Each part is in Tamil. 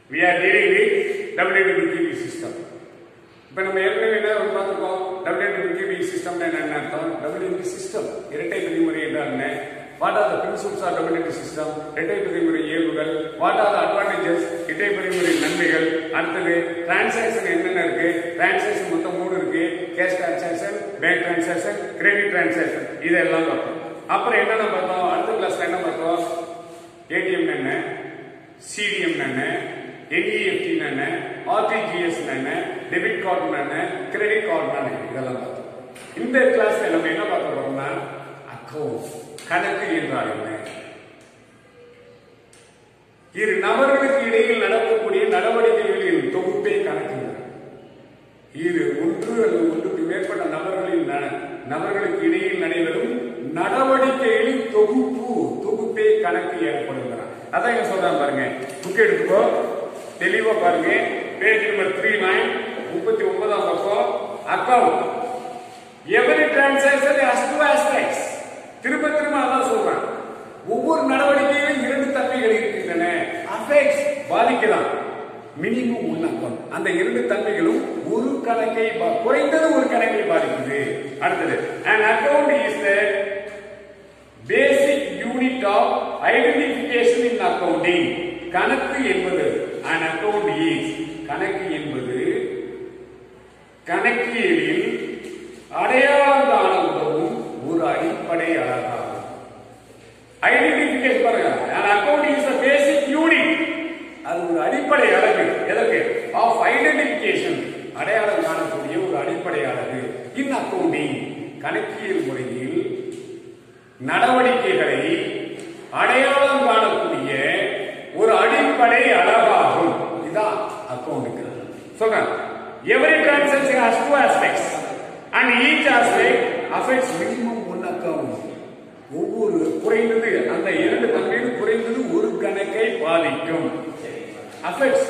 we are dealing with WWQB system இப்போ நம்ம ஏற்கனவே என்ன பார்த்துருக்கோம் WWQB system என்ன அர்த்தம் WWQB system இரட்டை விதிமுறை என்றால் என்ன what are the principles of WWQB system இரட்டை விதிமுறை இயல்புகள் வாட் ஆர் த அட்வான்டேஜஸ் இரட்டை விதிமுறை நன்மைகள் அடுத்தது டிரான்சாக்ஷன் என்னென்ன இருக்கு டிரான்சாக்ஷன் மொத்தம் மூணு இருக்கு cash transaction bank transaction credit transaction இதெல்லாம் பார்த்தோம் அப்புறம் என்னென்ன பார்த்தோம் அடுத்த கிளாஸ்ல என்ன பார்த்தோம் ஏடிஎம் என்ன சிடிஎம் என்ன என்இஎஃப்டி என்ன ஆர்டிஜிஎஸ் என்ன டெபிட் கார்டு என்ன கிரெடிட் கார்டு என்ன இதெல்லாம் பார்த்தோம் இந்த கிளாஸ்ல நம்ம என்ன பார்க்க போறோம்னா அக்கௌண்ட் கணக்கு என்றால் என்ன இரு நபர்களுக்கு இடையில் நடக்கக்கூடிய நடவடிக்கைகளின் தொகுப்பே கணக்கு இரு ஒன்று அல்லது ஒன்றுக்கு மேற்பட்ட நபர்களின் ந- நபர்களுக்கு இடையில் நடைபெறும் நடவடிக்கைகளின் தொகுப்பு தொகுப்பே கணக்கு ஏற்படுகிறார் அதான் இங்க சொல்றாங்க பாருங்க புக் எடுத்துக்கோ தெளிவா பாருங்க பேஜ் நம்பர் த்ரீ நைன் முப்பத்தி ஒன்பதாம் பக்கம் account every transaction has two aspects திரும்ப திரும்ப அதான் சொல்றேன் ஒவ்வொரு நடவடிக்கையிலும் இரண்டு தன்மைகள் இருக்கின்றன அஃபெக்ட்ஸ் பாதிக்கலாம் மினிமம் ஒன் அக்கௌண்ட் அந்த இரண்டு தன்மைகளும் ஒரு கணக்கை பா- குறைந்தது ஒரு கணக்கை பாதிக்குது அடுத்தது an account is the basic unit of identification in accounting கணக்கு என்பது an account is கணக்கு என்பது கணக்கியலில் அடையாளம் காண உதவும் ஒரு அடிப்படை அழகாகும் ஐடென்டிபிகேஷன் பாருங்க an account is the basic unit அது ஒரு அடிப்படை அழகு எதற்கு ஆஃப் ஐடென்டிபிகேஷன் அடையாளம் காணக்கூடிய ஒரு அடிப்படை அழகு இன் அக்கவுண்டிங் கணக்கியல் முறையில் நடவடிக்கைகளை அடையாளம் காணக்கூடிய ஒரு அடிப்படை அழகாகும் இதான் அக்கவுண்டுக்கு சொல்றேன் every transaction has two aspects and each aspect affects minimum one account ஒவ்வொரு குறைந்தது அந்த இரண்டு தன்மையும் குறைந்தது ஒரு கணக்கை பாதிக்கும் affects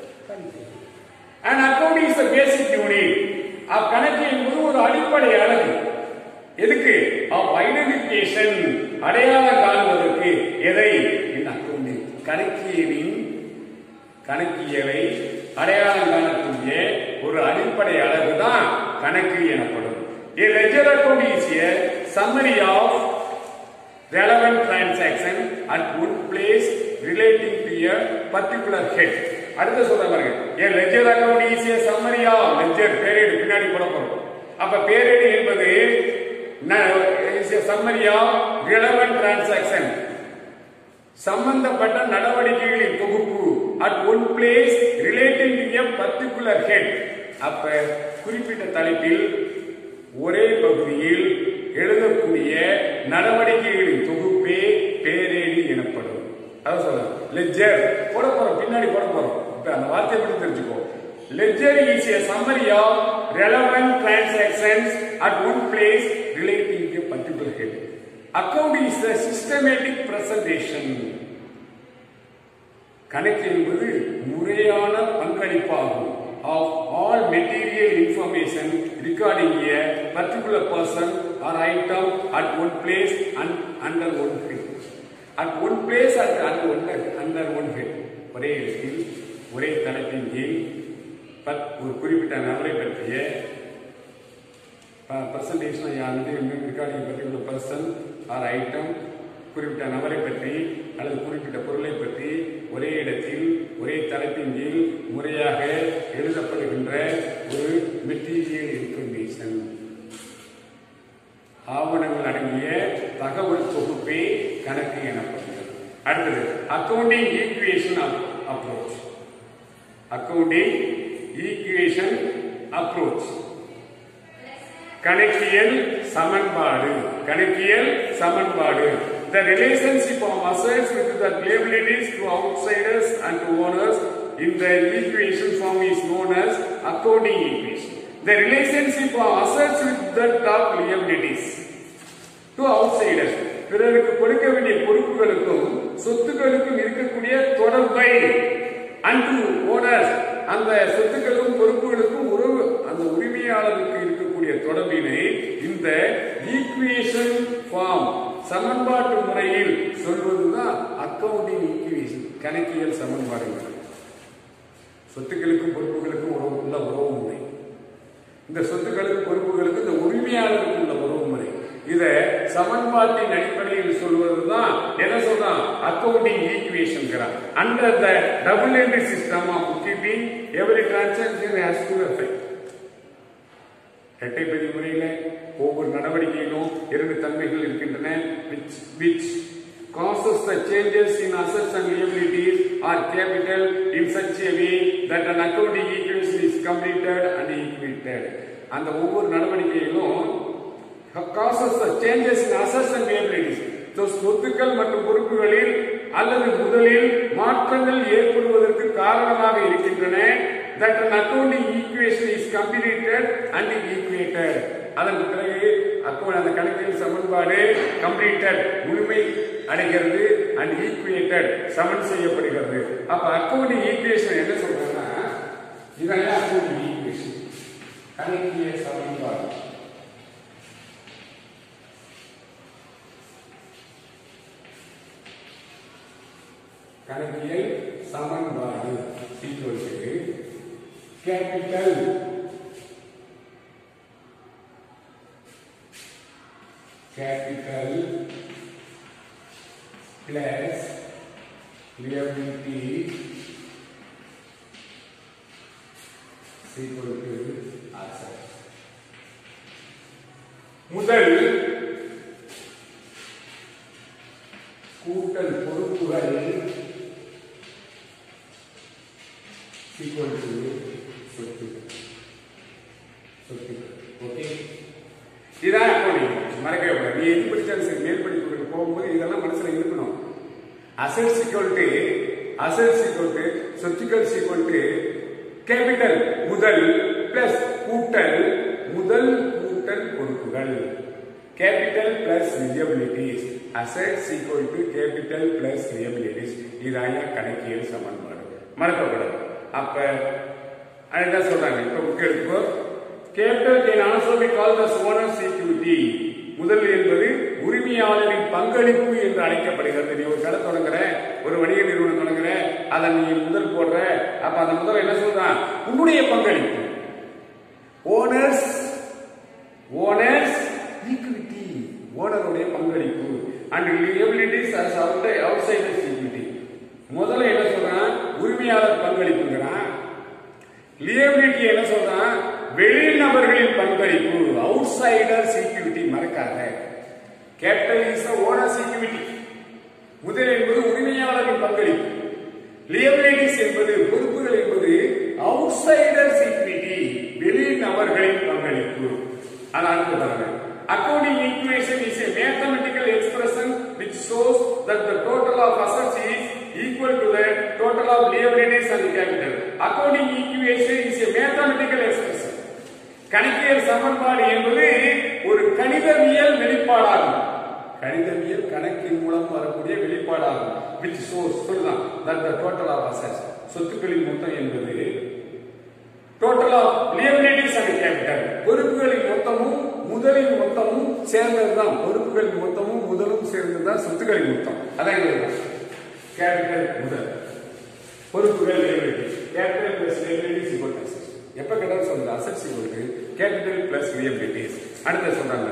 an account is the basic unit அக்கணக்கு என்பது ஒரு அடிப்படை அழகு எதுக்கு ஆஃப் ஐடென்டிபிகேஷன் அடையாளம் காணுவதற்கு எதை இந்த அக்கவுண்டில் கணக்கியலின் கணக்கியலை அடையாளம் காணக்கூடிய ஒரு அடிப்படை அழகு தான் கணக்கு எனப்படும் A ledger account is a summary of relevant transaction at one place relating to a particular head. அடுத்து சொல்ற பாருங்க A ledger account is a summary of ledger பேரேடு பின்னாடி போட போறோம் அப்ப பேரேடு என்பது ந- is a summary of relevant transaction சம்பந்தப்பட்ட நடவடிக்கைகளின் தொகுப்பு at one place relating to a particular head அப்ப குறிப்பிட்ட தலைப்பில் ஒரே பகுதியில் எழுதக்கூடிய நடவடிக்கைகளின் தொகுப்பே பேரேடு எனப்படும் அதான் சொல்றேன் லெஜர் போட போறோம் பின்னாடி போட போறோம் இப்ப அந்த வார்த்தையை மட்டும் தெரிஞ்சுக்கோ ledger is a summary of relevant transactions at one place relating to a particular head account is a systematic presentation கணக்கு என்பது முறையான பங்களிப்பாகும் of all material information regarding a particular person or item at one place and under one head. At one place at under one under one head. ஒரே இடத்தில் ஒரே தலைப்பின் கீழ் பத்- ஒரு குறிப்பிட்ட நபரை பற்றிய பிரசன்டேஷன் யாருடைய regarding particular person or item குறிப்பிட்ட நபரை பற்றி அல்லது குறிப்பிட்ட பொருளை பற்றி ஒரே இடத்தில் ஒரே தலைப்பின் கீழ் முறையாக எழுதப்படுகின்ற ஒரு மெட்டீரியல் இன்ஃபர்மேஷன் ஆவணங்கள் அடங்கிய தகவல் தொகுப்பே கணக்கு எனப்படுகிறது அடுத்தது accounting equation approach accounting equation approach கணக்கியல் சமன்பாடு கணக்கியல் சமன்பாடு the relationship of assets with the liabilities to outsiders and to owners in the equation form is known as accounting equation the relationship of assets with that of liabilities to outsiders பிறருக்கு கொடுக்க வேண்டிய பொறுப்புகளுக்கும் சொத்துக்களுக்கும் இருக்கக்கூடிய தொடர்பை அன்று ஓனர்ஸ் அந்த சொத்துக்களுக்கும் பொறுப்புகளுக்கும் உறவு அந்த உரிமையாளருக்கு இருக்கக்கூடிய தொடர்பினை இந்த ஈக்குவேஷன் ஃபார்ம் சமன்பாட்டு முறையில் சொல்வதுதான் அக்கவுண்டிங் ஈக்குவேஷன் கணக்கியல் சமன்பாடுகள் சொத்துக்களுக்கும் பொறுப்புகளுக்கும் உறவு உள்ள உறவு முறை இந்த சொத்துக்களுக்கு பொறுப்புகளுக்கு இந்த உரிமையாளருக்கு உள்ள உறவு முறை இத சமன்பாட்டின் அடிப்படையில் சொல்வதுதான் என்ன சொல்றான் accounting equation under the double entry system of keeping every transaction has two effect இரட்டை பெரிய முறையில ஒவ்வொரு நடவடிக்கையிலும் இரண்டு தன்மைகள் இருக்கின்றன which which causes the changes in assets and liabilities or capital in such a way that an accounting equation is completed and equated அந்த ஒவ்வொரு நடவடிக்கையிலும் causes the changes in assets and liabilities So, சொத்துக்கள் மற்றும் பொறுப்புகளில் அல்லது முதலில் மாற்றங்கள் ஏற்படுவதற்கு காரணமாக இருக்கின்றன that an accounting equation is completed and equated அதன் பிறகு அக்கௌண்ட் அந்த கணக்கியல் சமன்பாடு கம்ப்ளீட்டட் முழுமை அடைகிறது அண்ட் ஈக்குவேட்டட் சமன் செய்யப்படுகிறது அப்ப அக்கௌண்டிங் ஈக்குவேஷன் என்ன சொல்றாங்கன்னா இதெல்லாம் அக்கௌண்டிங் ஈக்குவேஷன் கணக்கியல் சமன்பாடு கணக்கியல் சமன்பாடு equal capital capital plus liability is equal to asset. முதல் கூட்டல் பொறுப்புகள் equal to சொத்துக்கள் சொத்துக்கள் ஓகே இதான் அக்கௌண்டிங் மறக்கவே கூடாது நீ எது படிச்சாலும் சரி மேல் படிப்புகளுக்கு போகும்போது இதெல்லாம் மனசுல இருக்கணும் அசட் சிக்வல்ட்டு அசட் சிக்வல்ட்டு சொத்துக்கள் சிக்வல்ட்டு கேபிட்டல் முதல் பிளஸ் கூட்டல் முதல் கூட்டல் பொறுப்புகள் capital plus liabilities assets equal to capital plus liabilities இதாய கணக்கியல் சமன்பாடு மறக்கக்கூடாது அப்ப அதுதான் சொல்றாங்க இப்ப புக் எடுத்துக்கோ capital can also be called as owners equity முதல் என்பது உரிமையாளரின் பங்களிப்பு என்று அழைக்கப்படுகிறது நீ ஒரு கடை தொடங்குற ஒரு வணிக நிறுவனம் தொடங்குற அதை நீ முதல் போடுற அப்ப அந்த முதல் என்ன சொல்றான் உன்னுடைய பங்களிப்பு ஓனர்ஸ் ஓனர்ஸ் ஈக்விட்டி ஓனருடைய பங்களிப்பு and liabilities as outsiders equity முதல்ல என்ன சொல்றான் உரிமையாளர் பங்களிப்புங்கிறான் லியபிலிட்டி என்ன சொல்றான் வெளிநபர்களின் பங்களிப்பு அவுட் சைடர் ஈக்விட்டி மறக்காத கேபிட்டல் இஸ் ஓனர் ஈக்விட்டி முதல் என்பது உரிமையாளரின் பங்களிப்பு லியபிலிட்டிஸ் என்பது பொறுப்புகள் என்பது அவுட் சைடர் ஈக்விட்டி வெளிநபர்களின் பங்களிப்பு அது அடுத்து பாருங்க accounting equation is a mathematical expression which shows that the total of assets is equal to the total of liabilities and capital. Accounting equation is a mathematical expression. கணக்கியல் சமன்பாடு என்பது ஒரு கணிதவியல் வெளிப்பாடாகும் கணிதவியல் கணக்கின் மூலம் வரக்கூடிய வெளிப்பாடாகும் which shows சொல்லலாம் that the total of assets சொத்துக்களின் மொத்தம் என்பது total of liabilities and capital பொறுப்புகளின் மொத்தமும் முதலின் மொத்தமும் சேர்ந்ததுதான் பொறுப்புகளின் மொத்தமும் முதலும் சேர்ந்ததுதான் சொத்துக்களின் மொத்தம் அதான் எங்களுக்கு கேபிட்டல் முதல் பொறுப்புகள் liabilities capital plus liabilities equal to assets எப்ப கேட்டாலும் சொல்றது assets equal to capital plus liabilities அடுத்து சொல்றாங்க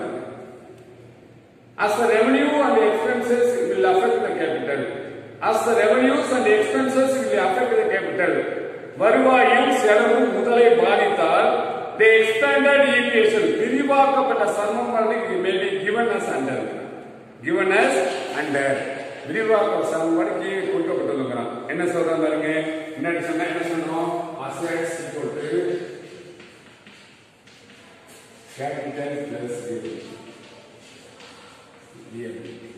As the revenue and expenses will affect the capital. As the revenues and expenses will affect the capital. வருவாயும் செலவும் முதலை பாதித்தால் the expanded equation விரிவாக்கப்பட்ட சமன்பாடு may be given as under given as under விரிவாக்க சமன்பாடு கீழே கொடுக்கப்பட்டுள்ளான் என்ன சொல்றாங்க பாருங்க முன்னாடி சொன்னா என்ன சொன்னோம் assets equal to capital plus liability liability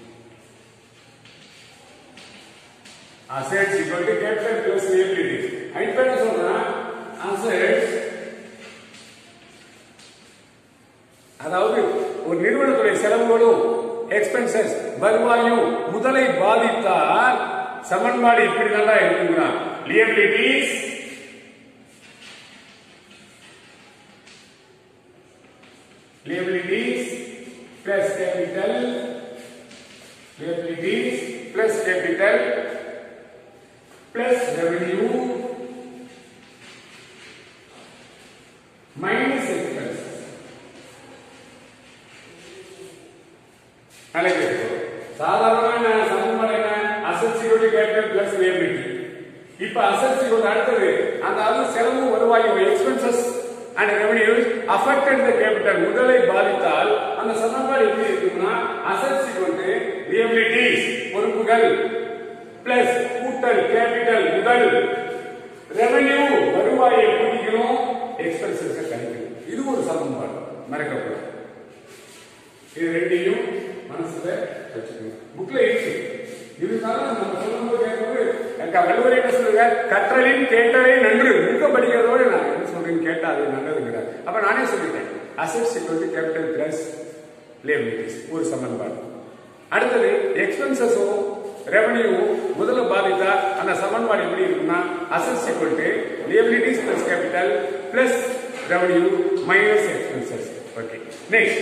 assets equal to capital plus liabilities இப்ப என்ன சொல்றான் assets அதாவது ஒரு நிறுவனத்துடைய செலவுகளும் எக்ஸ்பென்சஸ் வருவாயும் முதலை பாதித்தால் சமன்பாடு இப்படி நல்லா இருக்குங்கிறான் liabilities liabilities plus capital liabilities plus capital plus revenue சாதாரணமான சமன்பாடு என்ன asset security capital plus liability இப்ப அசட் சிக்யூரிட்டி அடுத்தது அந்த அது செலவு வருவாய் expenses and revenues affected the capital முதலை பாதித்தால் அந்த சமன்பாடு எப்படி இருக்கும்னா அசட் சிக்யூரிட்டி லியபிலிட்டிஸ் பொறுப்புகள் பிளஸ் கூட்டல் கேபிட்டல் முதல் ரெவன்யூ வருவாயை பிடிக்கணும் எக்ஸ்பென்சஸ் கழிக்கணும் இது ஒரு சமன்பாடு மறக்கக்கூடாது இது ரெண்டையும் மனசுல வச்சுக்கணும் புக்ல இருக்கு இருந்தாலும் நம்ம சொல்லும்போது கேட்கும்போது எனக்கு வள்ளுவர் என்ன சொல்லுங்க கற்றலின் கேட்டலே நன்று புக்க படிக்கிறதோட நான் என்ன சொல்றேன்னு கேட்டா அது நல்லதுங்கிறார் அப்ப நானே சொல்லிட்டேன் assets equal to capital plus liabilities ஒரு சமன்பாடு அடுத்தது எக்ஸ்பென்சஸோ ரெவன்யூ முதல்ல பாதித்தா அந்த சமன்பாடு எப்படி இருக்குன்னா assets equal to liabilities plus capital plus revenue minus expenses okay next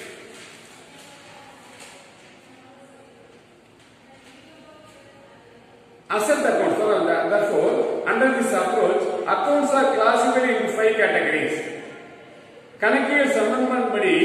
asset accounts. So, that- therefore, under this approach, accounts are classified into five categories. கணக்கியல் சம்பந்தப்படி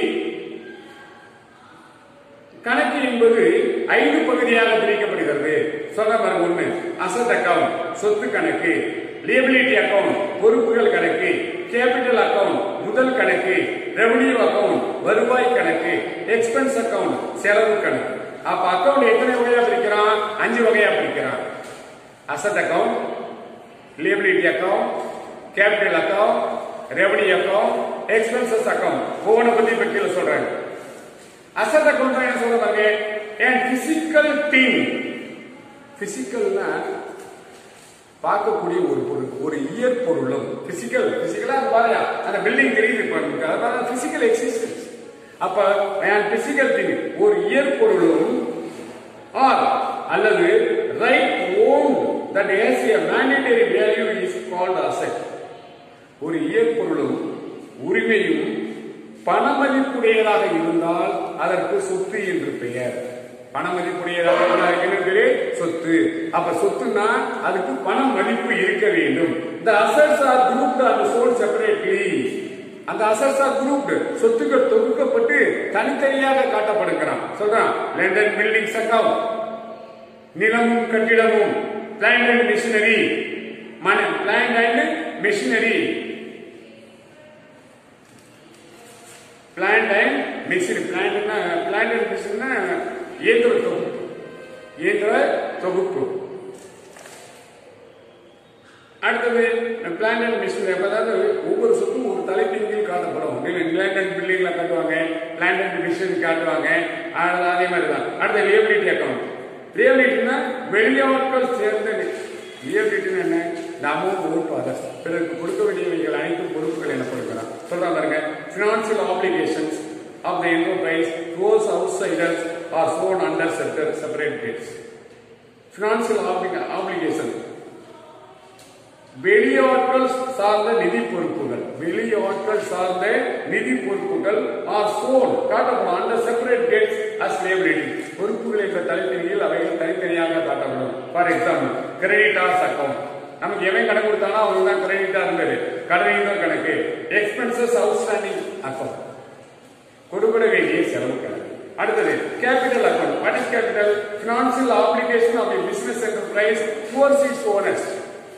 கணக்கு என்பது ஐந்து பகுதியாக பிரிக்கப்படுகிறது சொல்ற பாருங்க ஒண்ணு அசட் அக்கவுண்ட் சொத்து கணக்கு லியபிலிட்டி அக்கவுண்ட் பொறுப்புகள் கணக்கு கேபிட்டல் அக்கவுண்ட் முதல் கணக்கு ரெவன்யூ அக்கவுண்ட் வருவாய் கணக்கு எக்ஸ்பென்ஸ் அக்கவுண்ட் செலவு கணக்கு அப்ப அக்கவுண்ட் எத்தனை வகையா பிரிக்கிறான் அஞ்சு வகையா பிரிக்கிறான் asset account liability account capital account revenue account expenses account ஒவ்வொன்றை பத்தி இப்ப கீழே சொல்றாங்க அசட் அக்கவுண்ட் என்ன சொல்றாங்க ஏன் பிசிக்கல் திங் பிசிக்கல்னா பார்க்கக்கூடிய ஒரு பொருள் ஒரு இயற் பொருளும் பிசிக்கல் பிசிக்கலா அது பாருங்க அந்த பில்டிங் தெரியுது இப்ப நமக்கு அது பாருங்க பிசிக்கல் எக்ஸிஸ்டன்ஸ் அப்ப பிசிக்கல் திங் ஒரு இயற் பொருளும் ஆர் அல்லது right own that has a mandatory value is called asset ஒரு இயற்பொருளும் உரிமையும் பணமதிப்புடையதாக இருந்தால் அதற்கு சொத்து என்று பெயர் பணமதிப்புடையதாக இருந்தால் என்ன பேரு சொத்து அப்ப சொத்துனா அதுக்கு பண மதிப்பு இருக்க வேண்டும் இந்த அசட்ஸ் ஆர் குரூப்ட் அந்த சோல் செப்பரேட்லி அந்த அசட்ஸ் ஆர் குரூப்ட் சொத்துக்கள் தொகுக்கப்பட்டு தனித்தனியாக காட்டப்படுகிறான் சொல்றான் லண்டன் பில்டிங்ஸ் அக்கவுண்ட் நிலமும் கட்டிடமும் பிளான்ட் அண்ட் மிஷினரி மன plant and machinery plant and machinery பிளான்ட்னா பிளான்ட் அண்ட் மிஷினா இயந்திர தொகுப்பு இயந்திர தொகுப்பு அடுத்தது பிளான் அண்ட் மிஷினரி அதாவது ஒவ்வொரு சொத்தும் ஒரு தலைப்பின் கீழ் காட்டப்படும் பிளான் அண்ட் பில்டிங்ல காட்டுவாங்க பிளான் அண்ட் மிஷினரி காட்டுவாங்க அது அதே மாதிரி தான் அடுத்த லியபிலிட்டி அக்கௌண்ட் லியபிலிட்டினா வெளியாட்கள் சேர்ந்த லியபிலிட்டினா என்ன the amount owed to others பிறருக்கு கொடுக்க வேண்டியவைகள் அனைத்தும் பொறுப்புகள் எனப்படுகிறார் சொல்றா பாருங்க financial obligations of the enterprise towards outsiders are shown under separate separate dates financial oblig- obligation வெளியாட்கள் சார்ந்த நிதி பொறுப்புகள் வெளியாட்கள் சார்ந்த நிதி பொறுப்புகள் ஆர் சோன் காட்டப்படும் அந்த செப்பரேட் டேட்ஸ் அஸ் லேபிலிட்டி பொறுப்புகள் என்ற தலைப்பின் கீழ் அவைகள் தனித்தனியாக காட்டப்படும் ஃபார் எக்ஸாம்பிள் கிரெடிட்டார்ஸ் அக்கவுண்ட் நமக்கு எவன் கணக்கு கொடுத்தானோ அவங்க தான் கிரெடிட்டா இருந்தது கடனையும் கணக்கு எக்ஸ்பென்சஸ் அவுட்ஸ்டாண்டிங் அக்கவுண்ட் கொடுபட வேண்டிய செலவு கணக்கு அடுத்தது capital account what is capital financial obligation of business enterprise towards its owners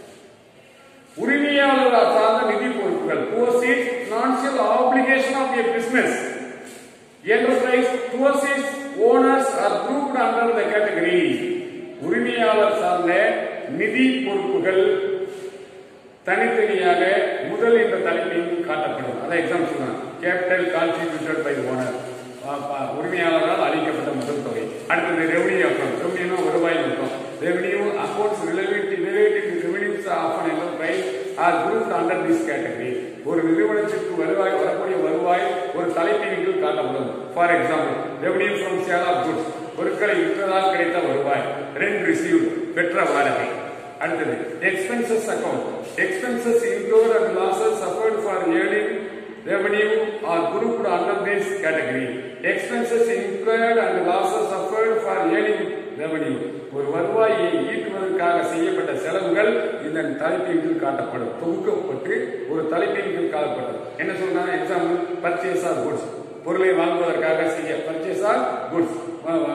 உரிமையாளர் சார்ந்த நிதி பொறுப்புகள் towards its financial obligation of a business enterprise towards its owners are grouped under the category உரிமையாளர் சார்ந்த நிதி பொறுப்புகள் தனித்தனியாக முதல் என்ற தலைப்பில் காட்டப்படும் அதான் எக்ஸாம் சொல்லலாம் கேபிட்டல் கான்ஸ்டிடியூட்டட் பை ஓனர் உரிமையாளரால் அளிக்கப்பட்ட முதல் தொகை அடுத்தது ரெவன்யூ அக்கௌண்ட் ரெவன்யூ வருவாய் மொத்தம் revenue accounts related related revenues of an enterprise are group under this category ஒரு நிறுவனத்திற்கு வருவாய் வரக்கூடிய வருவாய் ஒரு தலைப்பின் கீழ் காட்டப்படும் for example revenue from sale of goods பொருட்களை விற்றதால் கிடைத்த வருவாய் ரெண்ட் ரிசீவ் பெற்ற வாடகை அடுத்தது expenses account expenses include and losses suffered for earning revenue are grouped under this category expenses include and losses suffered for earning revenue ஒரு வருவாயை ஈட்டுவதற்காக செய்யப்பட்ட செலவுகள் இதன் தலைப்பின் கீழ் காட்டப்படும் தொகுக்கப்பட்டு ஒரு தலைப்பின் கீழ் காட்டப்படும் என்ன சொல்றாங்க எக்ஸாம்பிள் பர்ச்சேஸ் ஆர் குட்ஸ் பொருளை வாங்குவதற்காக செய்ய பர்ச்சேஸ் ஆர் குட்ஸ் பொருட்களை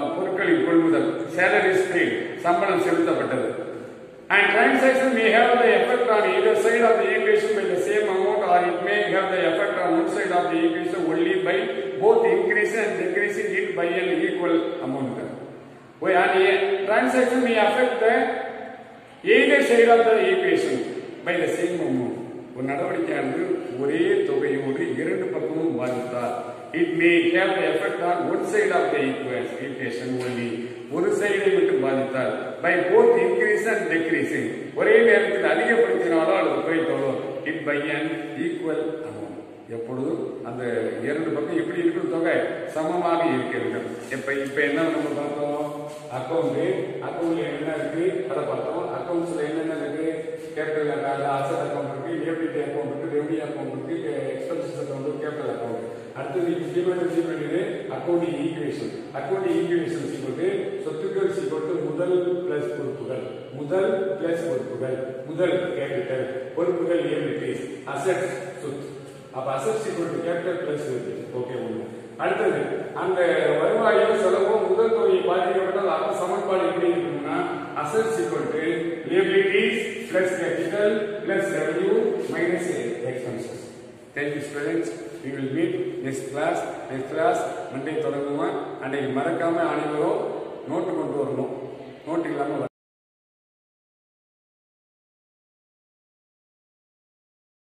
பொருட்களின் கொள்முதல் சேலரிஸ் paid சம்பளம் செலுத்தப்பட்டது and transaction may have the effect on either side of the equation by the same amount or it may have the effect on one side of the equation only by both increasing and decreasing it by an equal amount Why, and a transaction may affect the either side of the equation by the same amount ஒரு நடவடிக்கையானது ஒரே தொகையோடு இரண்டு பக்கமும் பாதித்தால் it may have the effect on one side of the equation only ஒரு சைடை மட்டும் பாதித்தால் by both increase and decreasing ஒரே நேரத்தில் அதிகப்படுத்தினாலோ அல்லது குறைத்தாலோ it by an equal amount எப்பொழுதும் அந்த இரண்டு பக்கம் எப்படி இருக்கும் தொகை சமமாக இருக்க வேண்டும் இப்ப இப்ப என்ன நம்ம பார்த்தோம் அக்கௌண்ட் அக்கௌண்ட்ல என்ன இருக்கு அதை பார்த்தோம் அக்கௌண்ட்ஸ்ல என்னென்ன இருக்கு கேபிட்டல் அசட் அக்கௌண்ட் இருக்கு லியபிலிட்டி அக்கௌண்ட் இருக்கு ரெவன்யூ அக்கௌண்ட் இருக்கு எக்ஸ்பென்சஸ் அக்கௌண்ட் கேபிட்டல் அக்கௌண்ட் அடுத்தது டிமெண்ட் டிமெண்ட் அக்கௌண்டிங் ஈக்குவேஷன் அக்கௌண்டிங் ஈக்குவேஷன் சீக்கிரத்து சொத்துக்கள் சீக்கிரத்து முதல் பிளஸ் பொறுப்புகள் முதல் பிளஸ் பொறுப்புகள் முதல் கேபிட்டல் பொறுப்புகள் லியபிலிட்டிஸ் அசட் சொத்து அப்ப அசட் சீக்கிரத்து கேபிட்டல் பிளஸ் ஓகே ஒன்று அடுத்தது அந்த வருவாயோ செலவோ முதல் தொகையை பாதிக்கப்பட்டால் அப்ப சமன்பாடு எப்படி இருக்கும்னா அசட் சீக்கிரத்து liabilities plus capital plus revenue minus expenses thank you students we will meet next class next class Monday தொடங்குவோம் அன்றைக்கு மறக்காம அனைவரும் நோட்டு கொண்டு வரணும் நோட்டு இல்லாம